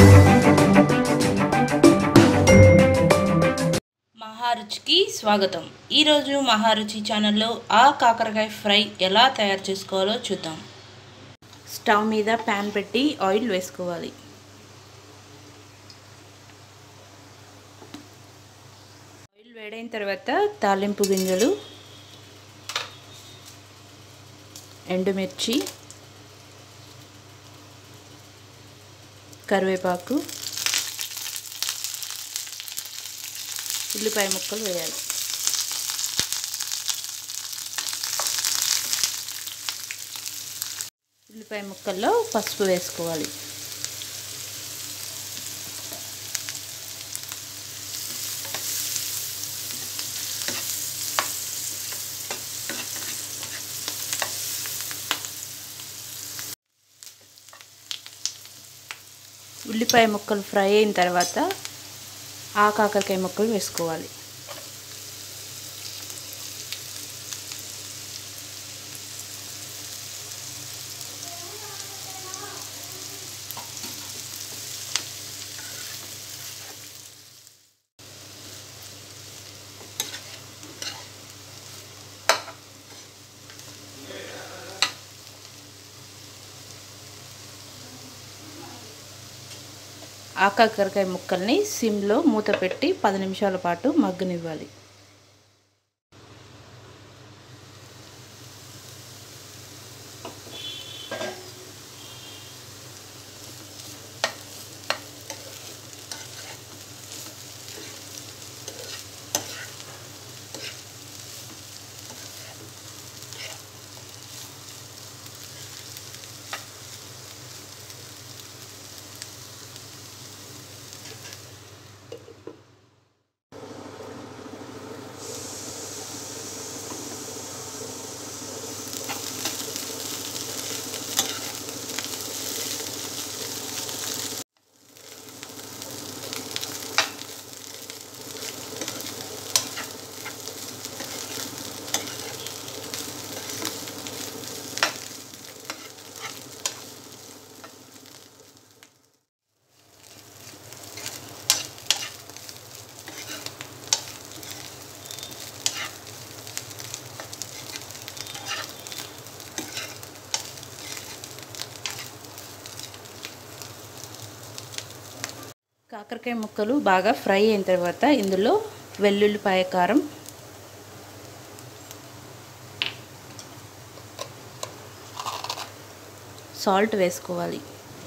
మహారుచికి స్వాగతం ఈరోజు మహారుచి ఛానల్లో ఆ కాకరకాయ ఫ్రై ఎలా తయారు చేసుకోవాలో చూద్దాం స్టవ్ మీద ప్యాన్ పెట్టి ఆయిల్ వేసుకోవాలి ఆయిల్ వేడైన తర్వాత తాలింపు గింజలు ఎండుమిర్చి కరివేపాకు ఉల్లిపాయ ముక్కలు వేయాలి ఉల్లిపాయ ముక్కల్లో పసుపు వేసుకోవాలి ఉల్లిపాయ ముక్కలు ఫ్రై అయిన తర్వాత ఆ కాకరకాయ ముక్కలు వేసుకోవాలి ఆ కాకరకాయ ముక్కల్ని సిమ్లో మూత పెట్టి పది నిమిషాల పాటు మగ్గనివ్వాలి కాకరకాయ ముక్కలు బాగా ఫ్రై అయిన తర్వాత ఇందులో వెల్లుల్లిపాయ కారం సాల్ట్ వేసుకోవాలి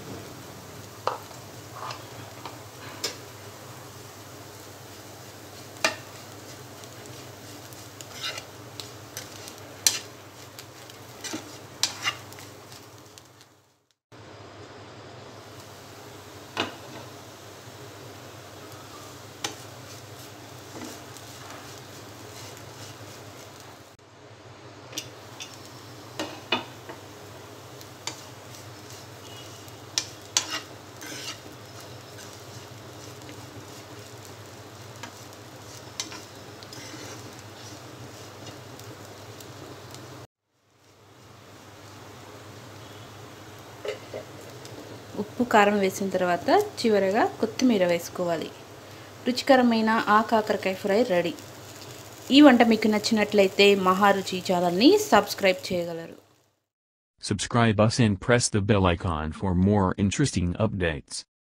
ఉప్పు కారం వేసిన తర్వాత చివరగా కొత్తిమీర వేసుకోవాలి రుచికరమైన ఆ కాకరకాయ ఫ్రై రెడీ ఈ వంట మీకు నచ్చినట్లయితే మహారుచి ఛానల్ని సబ్స్క్రైబ్ చేయగలరు Subscribe us and press the bell icon for more interesting updates.